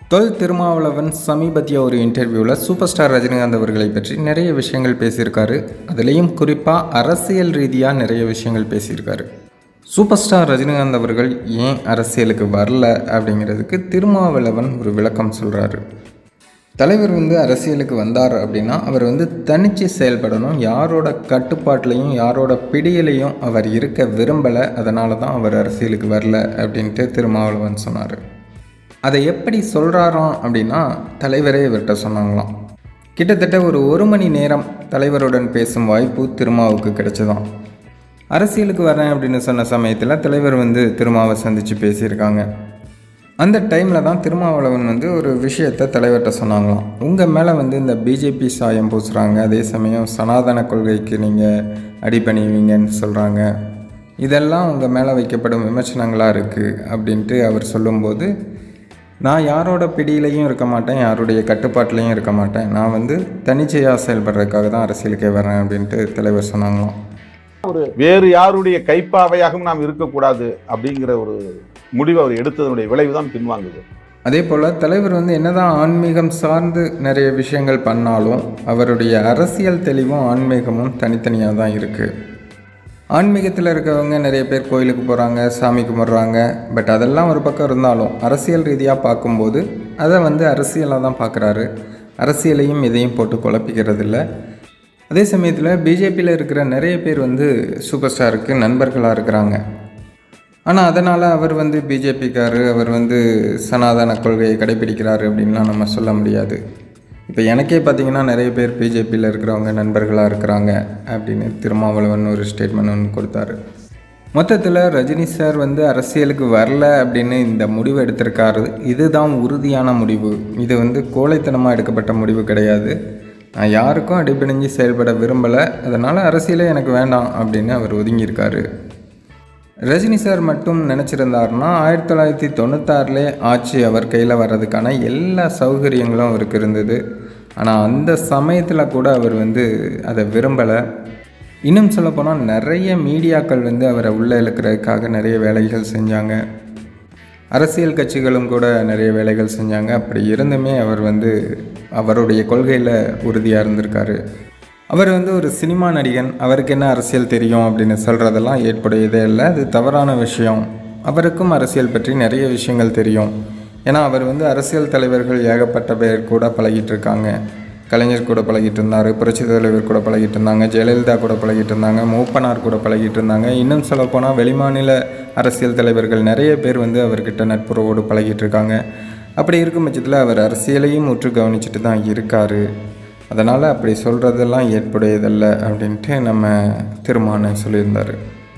தொல் திருமாவளவன் சமீபத்திய ஒரு இன்டர்வியூவில் சூப்பர் ஸ்டார் ரஜினிகாந்த் அவர்களை பற்றி நிறைய விஷயங்கள் பேசியிருக்காரு அதுலேயும் குறிப்பாக அரசியல் ரீதியாக நிறைய விஷயங்கள் பேசியிருக்காரு சூப்பர் ஸ்டார் ரஜினிகாந்த் அவர்கள் ஏன் அரசியலுக்கு வரல அப்படிங்கிறதுக்கு திருமாவளவன் ஒரு விளக்கம் சொல்கிறாரு தலைவர் வந்து அரசியலுக்கு வந்தார் அப்படின்னா அவர் வந்து தனித்து செயல்படணும் யாரோட கட்டுப்பாட்டிலையும் யாரோட பிடியிலையும் அவர் இருக்க விரும்பலை அதனால தான் அவர் அரசியலுக்கு வரல அப்படின்ட்டு திருமாவளவன் சொன்னார் அதை எப்படி சொல்கிறாராம் அப்படின்னா தலைவரே இவர்கிட்ட சொன்னாங்களாம் கிட்டத்தட்ட ஒரு ஒரு மணி நேரம் தலைவருடன் பேசும் வாய்ப்பு திருமாவுக்கு கிடைச்சதாம் அரசியலுக்கு வரேன் அப்படின்னு சொன்ன சமயத்தில் தலைவர் வந்து திருமாவை சந்தித்து பேசியிருக்காங்க அந்த டைமில் தான் திருமாவளவன் வந்து ஒரு விஷயத்தை தலைவர்கிட்ட சொன்னாங்களாம் உங்கள் மேலே வந்து இந்த பிஜேபி சாயம் பூசுகிறாங்க அதே சமயம் சனாதன கொள்கைக்கு நீங்கள் அடிபணிவீங்கன்னு சொல்கிறாங்க இதெல்லாம் உங்கள் மேலே வைக்கப்படும் விமர்சனங்களாக இருக்குது அப்படின்ட்டு அவர் சொல்லும்போது நான் யாரோட பிடியிலையும் இருக்க மாட்டேன் யாருடைய கட்டுப்பாட்டிலையும் இருக்க மாட்டேன் நான் வந்து தனிச்சையாக செயல்படுறதுக்காக தான் அரசியலுக்கே வரேன் அப்படின்ட்டு தலைவர் சொன்னாங்களாம் வேறு யாருடைய கைப்பாவையாகவும் நாம் இருக்கக்கூடாது அப்படிங்கிற ஒரு முடிவு அவர் எடுத்ததனுடைய விளைவு தான் பின்வாங்குது அதே போல் தலைவர் வந்து என்னதான் ஆன்மீகம் சார்ந்து நிறைய விஷயங்கள் பண்ணாலும் அவருடைய அரசியல் தெளிவும் ஆன்மீகமும் தனித்தனியாக தான் இருக்குது ஆன்மீகத்தில் இருக்கவங்க நிறைய பேர் கோயிலுக்கு போகிறாங்க சாமி கும்பிட்றாங்க பட் அதெல்லாம் ஒரு பக்கம் இருந்தாலும் அரசியல் ரீதியாக பார்க்கும்போது அதை வந்து அரசியலாக தான் பார்க்குறாரு அரசியலையும் இதையும் போட்டு குழப்பிக்கிறது இல்லை அதே சமயத்தில் பிஜேபியில் இருக்கிற நிறைய பேர் வந்து சூப்பர் ஸ்டாருக்கு நண்பர்களாக இருக்கிறாங்க ஆனால் அதனால் அவர் வந்து பிஜேபிக்காரு அவர் வந்து சனாதன கொள்கையை கடைபிடிக்கிறாரு அப்படின்லாம் நம்ம சொல்ல முடியாது இப்போ எனக்கே பார்த்தீங்கன்னா நிறைய பேர் பிஜேபியில் இருக்கிறவங்க நண்பர்களாக இருக்கிறாங்க அப்படின்னு திருமாவளவன் ஒரு ஸ்டேட்மெண்ட் ஒன்று கொடுத்தாரு மொத்தத்தில் ரஜினி சார் வந்து அரசியலுக்கு வரல அப்படின்னு இந்த முடிவு எடுத்திருக்காரு இதுதான் உறுதியான முடிவு இது வந்து கோழைத்தனமாக எடுக்கப்பட்ட முடிவு கிடையாது நான் யாருக்கும் அடிபணிஞ்சு செயல்பட விரும்பலை அதனால் அரசியலே எனக்கு வேண்டாம் அப்படின்னு அவர் ஒதுங்கியிருக்காரு ரஜினி சார் மட்டும் நினச்சிருந்தாருன்னா ஆயிரத்தி தொள்ளாயிரத்தி தொண்ணூத்தாறுலே ஆட்சி அவர் கையில் வர்றதுக்கான எல்லா சௌகரியங்களும் அவருக்கு இருந்தது ஆனால் அந்த சமயத்தில் கூட அவர் வந்து அதை விரும்பலை இன்னும் சொல்லப்போனால் நிறைய மீடியாக்கள் வந்து அவரை உள்ளே இழுக்கிறதுக்காக நிறைய வேலைகள் செஞ்சாங்க அரசியல் கட்சிகளும் கூட நிறைய வேலைகள் செஞ்சாங்க அப்படி இருந்துமே அவர் வந்து அவருடைய கொள்கையில் உறுதியாக இருந்திருக்காரு அவர் வந்து ஒரு சினிமா நடிகன் அவருக்கு என்ன அரசியல் தெரியும் அப்படின்னு சொல்கிறதெல்லாம் ஏற்புடையதே இல்லை அது தவறான விஷயம் அவருக்கும் அரசியல் பற்றி நிறைய விஷயங்கள் தெரியும் ஏன்னா அவர் வந்து அரசியல் தலைவர்கள் ஏகப்பட்ட பேர் கூட பழகிட்டு இருக்காங்க கலைஞர் கூட பழகிட்டு இருந்தார் புரட்சி தலைவர் கூட பழகிட்டு இருந்தாங்க ஜெயலலிதா கூட பழகிட்டு இருந்தாங்க மூப்பனார் கூட பழகிட்டு இருந்தாங்க இன்னும் சொல்லப்போனால் வெளிமாநில அரசியல் தலைவர்கள் நிறைய பேர் வந்து அவர்கிட்ட நட்புறவோடு பழகிட்டு இருக்காங்க அப்படி இருக்கும் பட்சத்தில் அவர் அரசியலையும் உற்று கவனிச்சுட்டு தான் இருக்கார் அதனால் அப்படி சொல்கிறதெல்லாம் ஏற்புடையதல்ல அப்படின்ட்டு நம்ம திருமானன் சொல்லியிருந்தார்